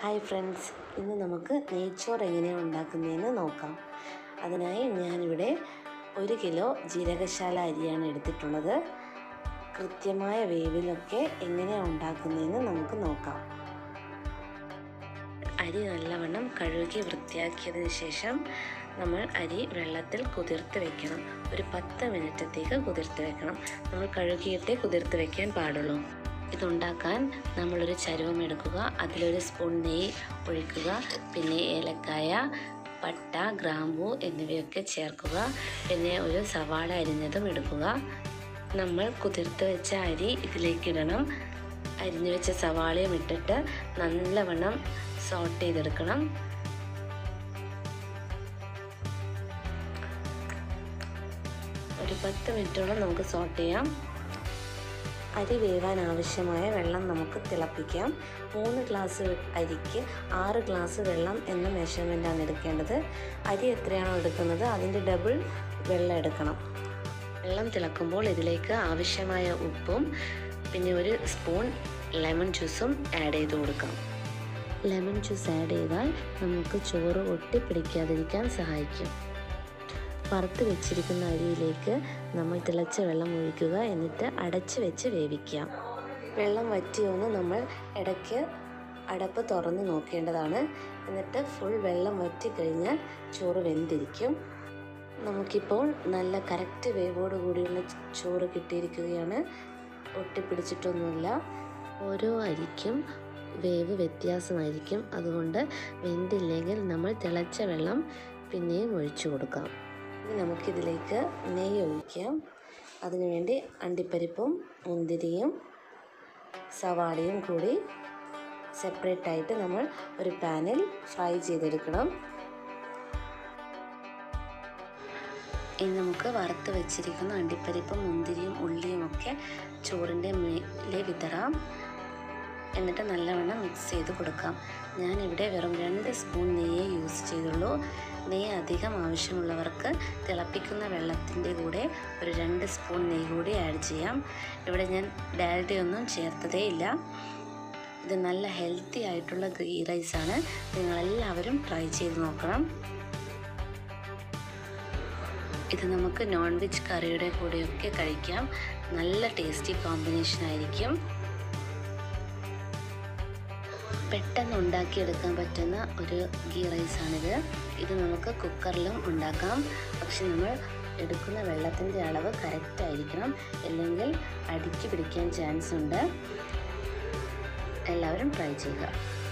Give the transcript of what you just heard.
hi friends ഇന്ന് നമുക്ക് നെയ്ച്ചോറ് എങ്ങനെയാണ് ഉണ്ടാക്കുന്നതെന്ന് നോക്കാം അതിനായി ഞാനിവിടെ ഒരു കിലോ ജീരകശാല അരിയാണ് എടുത്തിട്ടുള്ളത് കൃത്യമായ വേവിലൊക്കെ എങ്ങനെയാണ് ഉണ്ടാക്കുന്നതെന്ന് നമുക്ക് നോക്കാം അരി നല്ലവണ്ണം കഴുകി വൃത്തിയാക്കിയതിന് ശേഷം നമ്മൾ അരി വെള്ളത്തിൽ കുതിർത്ത് വെക്കണം ഒരു പത്ത് മിനിറ്റത്തേക്ക് കുതിർത്ത് വെക്കണം നമ്മൾ കഴുകിയിട്ടേ കുതിർത്ത് വെക്കാൻ പാടുള്ളൂ ഇതുണ്ടാക്കാൻ നമ്മളൊരു ചരുവം എടുക്കുക അതിലൊരു സ്പൂൺ നെയ്യ് ഒഴിക്കുക പിന്നെ ഏലക്കായ പട്ട ഗ്രാമ്പു എന്നിവയൊക്കെ ചേർക്കുക പിന്നെ ഒരു സവാള അരിഞ്ഞതും എടുക്കുക നമ്മൾ കുതിർത്ത് വെച്ച അരി ഇതിലേക്ക് ഇടണം അരിഞ്ഞു വെച്ച സവാളയും ഇട്ടിട്ട് നല്ലവണ്ണം സോട്ട് ചെയ്തെടുക്കണം ഒരു പത്ത് മിനിറ്റോളം നമുക്ക് സോട്ട് ചെയ്യാം അരി വേവാൻ ആവശ്യമായ വെള്ളം നമുക്ക് തിളപ്പിക്കാം മൂന്ന് ഗ്ലാസ് അരിക്ക് ആറ് ഗ്ലാസ് വെള്ളം എന്ന മെഷർമെൻറ്റാണ് എടുക്കേണ്ടത് അരി എത്രയാണോ എടുക്കുന്നത് അതിൻ്റെ ഡബിൾ വെള്ളം എടുക്കണം വെള്ളം തിളക്കുമ്പോൾ ഇതിലേക്ക് ആവശ്യമായ ഉപ്പും പിന്നെ ഒരു സ്പൂൺ ലെമൺ ജ്യൂസും ആഡ് ചെയ്ത് കൊടുക്കാം ലെമൺ ജ്യൂസ് ആഡ് ചെയ്താൽ നമുക്ക് ചോറ് ഒട്ടിപ്പിടിക്കാതിരിക്കാൻ സഹായിക്കും വറുത്ത് വെച്ചിരിക്കുന്ന അരിയിലേക്ക് നമ്മൾ തിളച്ച വെള്ളം ഒഴിക്കുക എന്നിട്ട് അടച്ച് വെച്ച് വേവിക്കാം വെള്ളം വറ്റിയോന്ന് നമ്മൾ ഇടയ്ക്ക് അടപ്പ് തുറന്ന് നോക്കേണ്ടതാണ് എന്നിട്ട് ഫുൾ വെള്ളം വറ്റിക്കഴിഞ്ഞാൽ ചോറ് വെന്തിരിക്കും നമുക്കിപ്പോൾ നല്ല കറക്റ്റ് വേവോട് കൂടിയുള്ള ചോറ് കിട്ടിയിരിക്കുകയാണ് ഒട്ടിപ്പിടിച്ചിട്ടൊന്നുമില്ല ഓരോ അരിക്കും വേവ് വ്യത്യാസമായിരിക്കും അതുകൊണ്ട് വെന്തില്ലെങ്കിൽ നമ്മൾ തിളച്ച വെള്ളം പിന്നെയും ഒഴിച്ചു കൊടുക്കാം ഇനി നമുക്കിതിലേക്ക് നെയ്യ് ഒഴിക്കാം അതിനുവേണ്ടി അണ്ടിപ്പരിപ്പും മുന്തിരിയും സവാളയും കൂടി സെപ്പറേറ്റ് ആയിട്ട് നമ്മൾ ഒരു പാനിൽ ഫ്രൈ ചെയ്തെടുക്കണം ഇനി നമുക്ക് വറുത്ത് വെച്ചിരിക്കുന്ന അണ്ടിപ്പരിപ്പും മുന്തിരിയും ഉള്ളിയും ഒക്കെ ചോറിൻ്റെ മേലെ വിതറാം എന്നിട്ട് നല്ലവണ്ണം മിക്സ് ചെയ്ത് കൊടുക്കാം ഞാനിവിടെ വെറും രണ്ട് സ്പൂൺ നെയ്യേ യൂസ് ചെയ്തുള്ളൂ നെയ്യ് അധികം ആവശ്യമുള്ളവർക്ക് തിളപ്പിക്കുന്ന വെള്ളത്തിൻ്റെ കൂടെ ഒരു രണ്ട് സ്പൂൺ നെയ്യ് കൂടി ആഡ് ചെയ്യാം ഇവിടെ ഞാൻ ഡാൽഡയൊന്നും ചേർത്തതേ ഇല്ല ഇത് നല്ല ഹെൽത്തി ആയിട്ടുള്ള ഗീ റൈസാണ് നിങ്ങളെല്ലാവരും ട്രൈ ചെയ്ത് നോക്കണം ഇത് നമുക്ക് നോൺ വെജ് കറിയുടെ കൂടെയൊക്കെ കഴിക്കാം നല്ല ടേസ്റ്റി കോമ്പിനേഷൻ ആയിരിക്കും പെട്ടെന്ന് ഉണ്ടാക്കിയെടുക്കാൻ പറ്റുന്ന ഒരു ഗീ റൈസാണിത് ഇത് നമുക്ക് കുക്കറിലും ഉണ്ടാക്കാം പക്ഷെ നമ്മൾ എടുക്കുന്ന വെള്ളത്തിൻ്റെ അളവ് കറക്റ്റ് ആയിരിക്കണം അല്ലെങ്കിൽ അടിക്ക് പിടിക്കാൻ ചാൻസ് ഉണ്ട് എല്ലാവരും ട്രൈ ചെയ്യുക